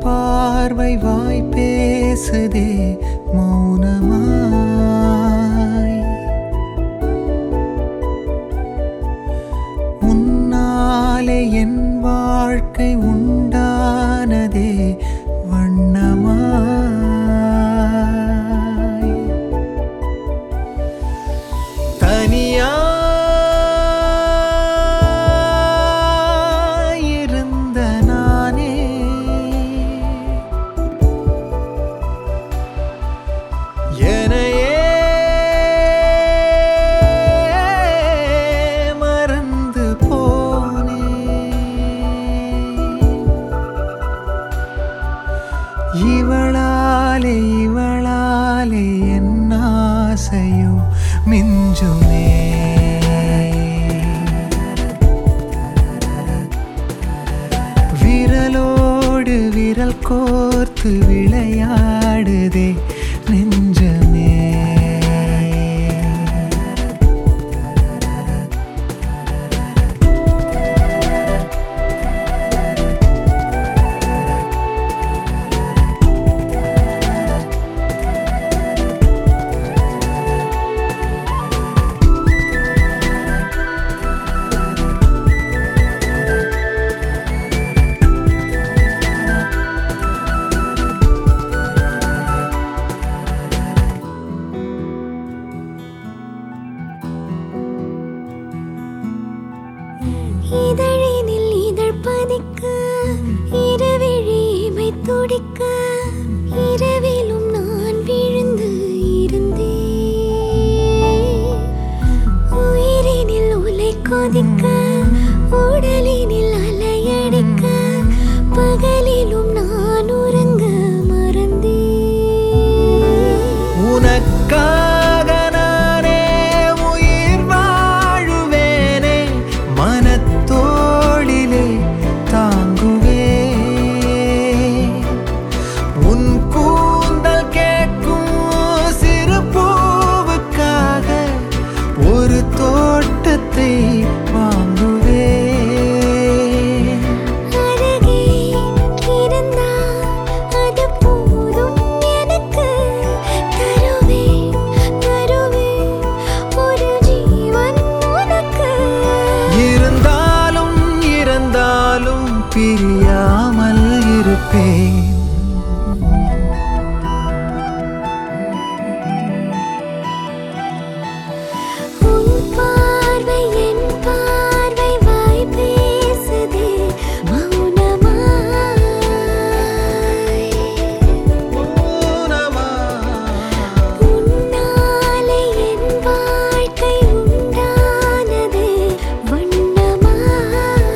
பார்வை வாய் பேசுதே மௌனமாய் உன்னாலே என் வாழ்க்கை உண்டானதே வண்ணமாய் தனியாயிருந்த நானே என்னையே மறந்து போனேன் இவளாலே இவளாலே என் ஆசையோ மிஞ்சுமே விரலோடு விரல் கோர்த்து விளையாடுதே நெஞ்சமே இதழினில் இதழ் பதிக்க இரவிழி இமை துடிக்க இரவிலும் நான் விழுந்து இருந்தேன் உயிரினில் உலை கொதிக்க உடலினில் அலையடிக்க பகலிலும் நான் உறங்க மறந்தேன் உனக்காக நானே உயிர் வாழுவேனே மனத்தோளிலே தாங்குவே உன் கூந்தல் கேட்கும் சிறு பூவுக்காக ஒரு தோட்டத்தை வாங்குவே அருகே இருந்தால் அது போதும் எனக்கு தருவே தருவே ஒரு ஜீவன் உனக்கு இருந்தாலும் இருந்தாலும் பிரியாமல் இருப்பேன் உன் பார்வை என் பார்வை வாய் பேசுதே மௌனமாய் உன்னாலே என் வாழ்க்கை உண்டானதே வண்ணமாய்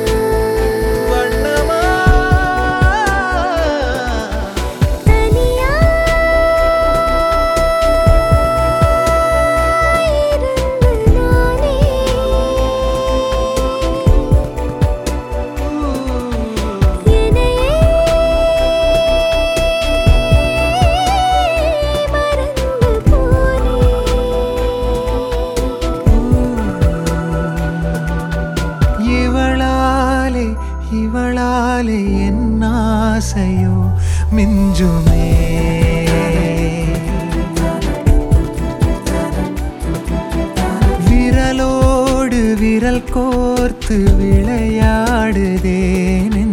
தனியாயிருந்து நானே என்னையே மறந்து போனேன் இவளாலே இவளாலே என் ஆசையோ மிஞ்சுமே விரலோடு விரல் கோர்த்து விளையாடுதே நெஞ்சமே